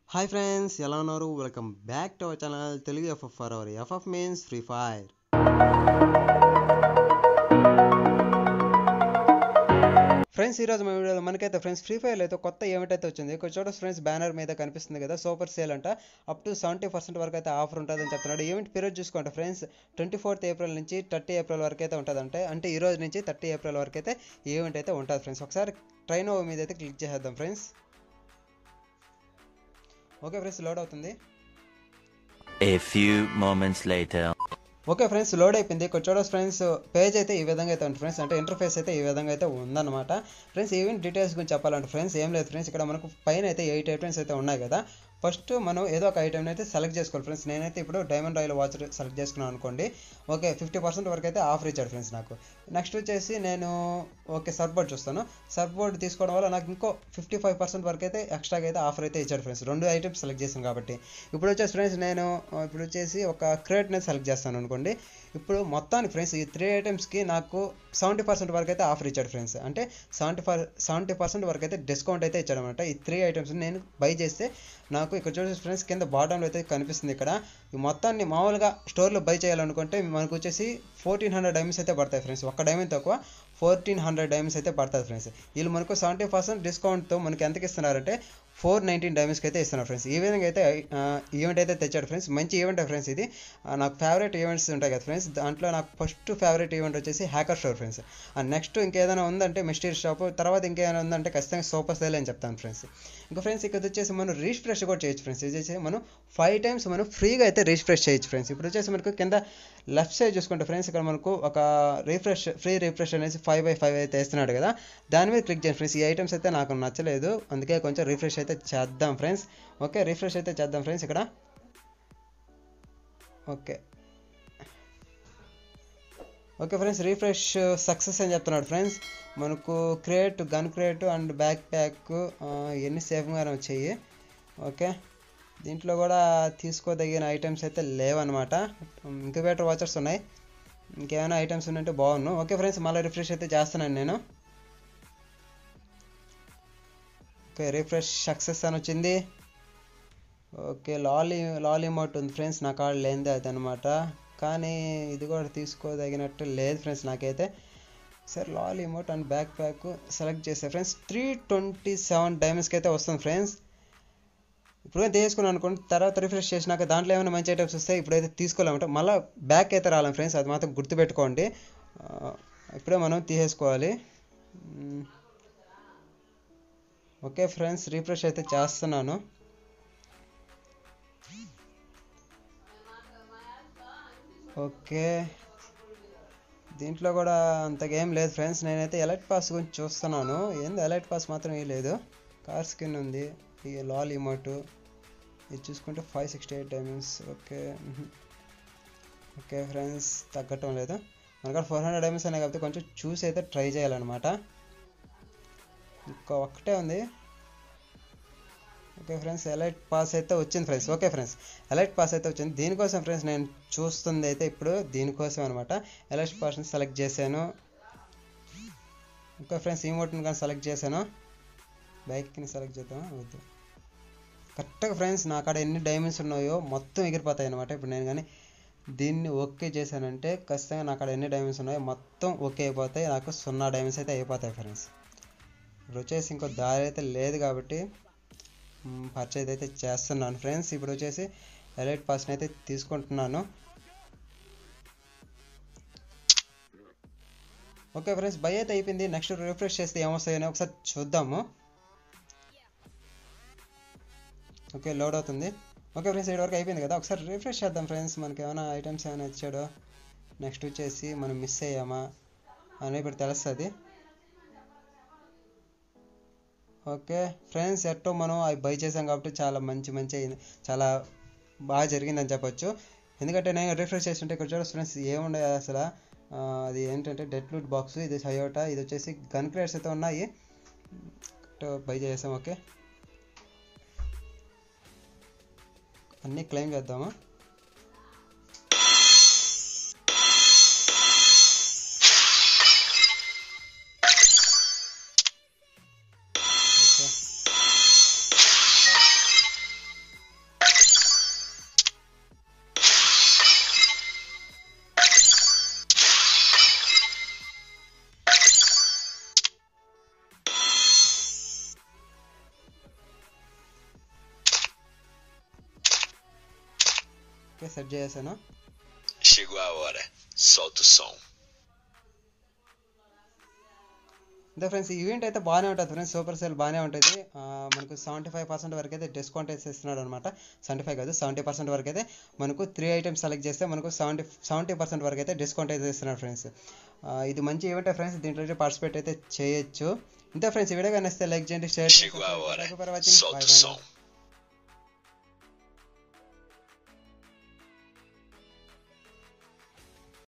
Hi friends ఎలా ఉన్నారు welcome back to our channel Telugu FF for our FF means free fire friends ఈరోజు మా వీడియోలో మనకైతే ఫ్రెండ్స్ ఫ్రీ ఫైర్ అయితే కొత్త ఈవెంట్ అయితే వచ్చింది ఇక్కడ చూడ ఫ్రెండ్స్ బ్యానర్ మీద కనిపిస్తుంది కదా సూపర్ సేల్ అంట అప్ టు సెవెంటీ పర్సెంట్ వరకు అయితే ఆఫర్ ఉంటుందని చెప్తున్నాడు ఈవెంట్ పీరియడ్ చూసుకోండి ఫ్రెండ్స్ ట్వంటీ ఫోర్త్ ఏప్రిల్ నుంచి థర్టీ ఏప్రిల్ వరకు అయితే ఉంటుందంటే అంటే ఈ రోజు నుంచి థర్టీ ఏప్రిల్ వరకు అయితే ఈవెంట్ అయితే ఉంటుంది ఫ్రెండ్స్ ఒకసారి ట్రైన్ ఓవర్ మీద అయితే క్లిక్ చేసేద్దాం ఫ్రెండ్స్ ఓకే ఫ్రెండ్స్ లోడ్ అవుతుంది A few moments later. Okay friends load అయిపోయింది ఇక్కడ చూడొచ్చు ఫ్రెండ్స్ పేజ్ అయితే ఈ విధంగా అయితే ఉంది ఫ్రెండ్స్ అంటే ఇంటర్ఫేస్ అయితే ఈ విధంగా అయితే ఉందన్నమాట ఫ్రెండ్స్ ఈవెంట్ డీటెయిల్స్ గురించి చెప్పాలంటే ఫ్రెండ్స్ ఏం లేదు ఫ్రెండ్స్ ఇక్కడ మనకు పైన అయితే ఎయిట్ ఐటమ్స్ అయితే ఉన్నాయి కదా ఫస్ట్ మనం ఏదో ఒక ఐటమ్ అయితే సెలెక్ట్ చేసుకోవాలి ఫ్రెండ్స్ నేనైతే ఇప్పుడు డైమండ్ రాయల్ వాచ్ సెలెక్ట్ చేసుకున్నాను అనుకోండి ఓకే ఫిఫ్టీ పర్సెంట్ వరకు అయితే ఆఫర్ ఇచ్చాడు ఫ్రెండ్స్ నాకు నెక్స్ట్ వచ్చేసి నేను ఓకే సర్ఫ్ బోర్డ్ చూస్తాను సర్ఫ్ బోర్డ్ తీసుకోవడం వల్ల నాకు ఇంకో ఫిఫ్టీ ఫైవ్ పర్సెంట్ వరకు అయితే ఎక్స్ట్రాగా అయితే ఆఫర్ అయితే ఇచ్చాడు ఫ్రెండ్స్ రెండు ఐటమ్స్ సెలెక్ట్ చేశాను కాబట్టి ఇప్పుడు వచ్చేసి ఫ్రెండ్స్ నేను ఆ, ఇప్పుడు వచ్చేసి ఒక క్రేట్ నేను సెలెక్ట్ చేస్తాను అనుకోండి ఇప్పుడు మొత్తానికి ఫ్రెండ్స్ ఈ త్రీ ఐటమ్స్కి నాకు సెవెంటీ పర్సెంట్ వరకు అయితే ఆఫర్ ఇచ్చాడు ఫ్రెండ్స్ అంటే సెవెంటీ ఫర్ సెవెంటీ పర్సెంట్ వరకు అయితే డిస్కౌంట్ అయితే ఇచ్చాడు అనమాట ఈ త్రీ ఐటమ్స్ నేను బై చేస్తే నాకు ఇక్కడ చూసి ఫ్రెండ్స్ కింద బాటంలో అయితే కనిపిస్తుంది ఇక్కడ ఈ మొత్తాన్ని మామూలుగా స్టోర్లో బై చేయాలనుకుంటే మనకు వచ్చేసి ఫోర్టీన్ హండ్రెడ్ డైమండ్స్ అయితే పడతాయి ఫ్రెండ్స్ ఒక డైమండ్ తక్కువ ఫోర్టీన్ హండ్రెడ్ డైమండ్స్ అయితే పడుతుంది ఫ్రెండ్స్ వీళ్ళు మనకు సెవెంటీ పర్సెంట్ డిస్కౌంట్తో మనకి ఎంతకి ఇస్తున్నారంటే ఫోర్ నైన్టీన్ డైమండ్స్కి అయితే ఇస్తున్నారు ఫ్రెండ్స్ ఈ విధంగా అయితే ఈవెంట్ అయితే తెచ్చాడు ఫ్రెండ్స్ మంచి ఈవెంట్ ఫ్రెండ్స్ ఇది ఆ, నాకు ఫేవరెట్ ఈవెంట్స్ ఉంటాయి కదా ఫ్రెండ్స్ దాంట్లో నాకు ఫస్ట్ ఫేవరెట్ ఈవెంట్ వచ్చేసి హ్యాకర్ స్టోర్ ఫ్రెండ్స్ నెక్స్ట్ ఇంకేదైనా ఉందంటే మిస్టరీ షాప్ తర్వాత ఇంకేదైనా ఉందంటే ఖచ్చితంగా సూపర్ సేల్ అని చెప్తాను ఫ్రెండ్స్ ఇంకా ఫ్రెండ్స్ ఇక్కడ వచ్చేసి మనం రీఫ్రెష్ కూడా చేయొచ్చు ఫ్రెండ్స్ ఇది వచ్చేసి మనం ఫైవ్ టైమ్స్ మనం ఫ్రీగా అయితే రీఫ్రెష్ చేయొచ్చు ఫ్రెండ్స్ ఇప్పుడు వచ్చేసి మనకు కింద లెఫ్ట్ సైడ్ చూసుకుంటే ఫ్రెండ్స్ ఇక్కడ మనకు ఒక రీఫ్రెష్ ఫ్రీ రీఫ్రెష్ అనేసి ఫైవ్ బై ఫైవ్ అయితే వేస్తున్నాడు కదా దాని మీద క్లిక్ చేయండి ఫ్రెండ్స్ ఈ ఐటమ్స్ అయితే నాకు నచ్చలేదు అందుకే కొంచెం రీఫ్రెష్ అయితే చేద్దాం ఫ్రెండ్స్ ఓకే రీఫ్రెష్ అయితే చేద్దాం ఫ్రెండ్స్ ఇక్కడ okay okay friends refresh success అని చెప్తున్నాడు ఫ్రెండ్స్ మనకు create gun create and backpack ఇవన్నీ సేఫ్గానే వచ్చాయి ఓకే దీంట్లో కూడా తీసుకోదగిన ఐటమ్స్ అయితే లేవన్నమాట ఇంక్యుబేటర్ వాచర్స్ ఉన్నాయి ఇంకేమైనా ఐటమ్స్ ఉన్నట్టే బాగున్నాను ఓకే ఫ్రెండ్స్ మళ్ళీ రిఫ్రెష్ అయితే చేస్తున్నాను నేను ఓకే రిఫ్రెష్ సక్సెస్ అని వచ్చింది ఓకే లాలీ లాలీ మోట్ ఉంది ఫ్రెండ్స్ నా కాడ లేనిదే అది అనమాట కానీ ఇది కూడా తీసుకోదగినట్టు లేదు ఫ్రెండ్స్ నాకైతే సరే LOL emote and backpack select చేసే ఫ్రెండ్స్ త్రీ ట్వంటీ సెవెన్ డైమండ్స్కి అయితే వస్తుంది ఫ్రెండ్స్ ఇప్పుడు తీసుకున్నాను అనుకోండి తర్వాత రిఫ్రెష్ చేసినాక దాంట్లో ఏమైనా మంచి ఐటమ్స్ వస్తాయి ఇప్పుడైతే తీసుకోలేమంటే మళ్ళీ బ్యాక్ అయితే రాలేం ఫ్రెండ్స్ అది మాత్రం గుర్తుపెట్టుకోండి ఆ, ఇప్పుడే మనం తీసేసుకోవాలి మ్, ఓకే ఫ్రెండ్స్ రిఫ్రెష్ అయితే చేస్తున్నాను ఓకే దీంట్లో కూడా అంతగా ఏం లేదు ఫ్రెండ్స్ నేనైతే ఎలైట్ పాస్ గురించి చూస్తున్నాను ఏంది ఎలైట్ పాస్ మాత్రం ఏం లేదు కార్ స్కిన్ ఉంది ఈ లాల్ ఇమోటు ఇది చూసుకుంటే five sixty eight diamonds okay hmm. Okay friends తగ్గటం లేదు మనకాడ ఫోర్ హండ్రెడ్ డైమండ్స్ ఉన్నాయి కాబట్టి కొంచెం చూసి అయితే ట్రై చేయాలన్నమాట ఇంకా ఒక్కటే ఉంది ఓకే ఫ్రెండ్స్ ఎలైట్ పాస్ అయితే వచ్చింది friends okay friends elite pass అయితే వచ్చింది దీనికోసం ఫ్రెండ్స్ నేను చూస్తుంది అయితే ఇప్పుడు దీనికోసం అనమాట ఎలైట్ పాస్ని సెలెక్ట్ చేశాను ఓకే ఫ్రెండ్స్ ఈ మోట్ని కానీ సెలెక్ట్ చేశాను బైక్ని సెలెక్ట్ చేద్దాం వద్దు కరెక్ట్గా ఫ్రెండ్స్ నా కాడ ఎన్ని డైమండ్స్ ఉన్నాయో మొత్తం ఎగిరిపోతాయి అనమాట ఇప్పుడు నేను కానీ దీన్ని ఓకే చేశానంటే ఖచ్చితంగా నా కాడ ఎన్ని డైమండ్స్ ఉన్నాయో మొత్తం ఓకే అయిపోతాయి నాకు సున్నా డైమండ్స్ అయితే అయిపోతాయి ఫ్రెండ్స్ ఇప్పుడు వచ్చేసి ఇంకో దారి అయితే లేదు కాబట్టి పర్చేజ్ అయితే చేస్తున్నాను ఫ్రెండ్స్ ఇప్పుడు వచ్చేసి ఎలైట్ పాస్ని అయితే తీసుకుంటున్నాను ఓకే ఫ్రెండ్స్ బై అయితే అయిపోయింది నెక్స్ట్ రిఫ్రెష్ చేస్తే ఏమొస్తాయని ఒకసారి చూద్దాము ఓకే లోడ్ అవుతుంది ఓకే ఫ్రెండ్స్ వరకు అయిపోయింది కదా ఒకసారి రిఫ్రెష్ చేద్దాం ఫ్రెండ్స్ మనకి ఏమైనా ఐటమ్స్ ఏమైనా ఇచ్చాడో నెక్స్ట్ వచ్చేసి మనం మిస్ అయ్యామా అని ఇప్పుడు తెలుస్తుంది ఓకే ఫ్రెండ్స్ ఎట్టో మనం అవి బై చేసాం కాబట్టి చాలా మంచి మంచి అయింది చాలా బాగా జరిగిందని చెప్పొచ్చు ఎందుకంటే నేను రిఫ్రెష్ చేస్తుంటే ఇక్కడ చూడ ఫ్రెండ్స్ ఏముండే అసలు ఆ, అది ఏంటంటే డెడ్ లూట్ బాక్స్ ఇది సయోటా ఇది వచ్చేసి గన్ క్రేట్స్ అయితే ఉన్నాయి బై చేసాం ఓకే అన్నీ క్లెయిమ్ చేద్దామా ఓకే ఓకే సెట్ చేసాను Chegou a hora. Solta o som. అంతే ఫ్రెండ్స్ ఈవెంట్ అయితే బాగానే ఉంటుంది ఫ్రెండ్స్ సూపర్ సేల్ బాగానే ఉంటుంది ఆ, మనకు సెవెంటీ ఫైవ్ పర్సెంట్ వరకు అయితే డిస్కౌంట్ అయితే ఇస్తున్నాడు అనమాట సెవెంటీ ఫైవ్ కాదు సెవెంటీ పర్సెంట్ వరకు అయితే మనకు త్రీ ఐటమ్స్ సెలెక్ట్ చేస్తే మనకు సెవెంటీ సెవెంటీ పర్సెంట్ వరకు అయితే డిస్కౌంట్ అయితే ఇస్తున్నాడు ఫ్రెండ్స్ ఇది మంచి ఈవెంట్ ఫ్రెండ్స్ దీంట్లో అయితే పార్టిసిపేట్ అయితే చేయొచ్చు ఇంతే ఫ్రెండ్స్ ఈ వీడియో కానీ లైక్ చేయండి షేర్ Chegou a hora. చేయండి Solta o som.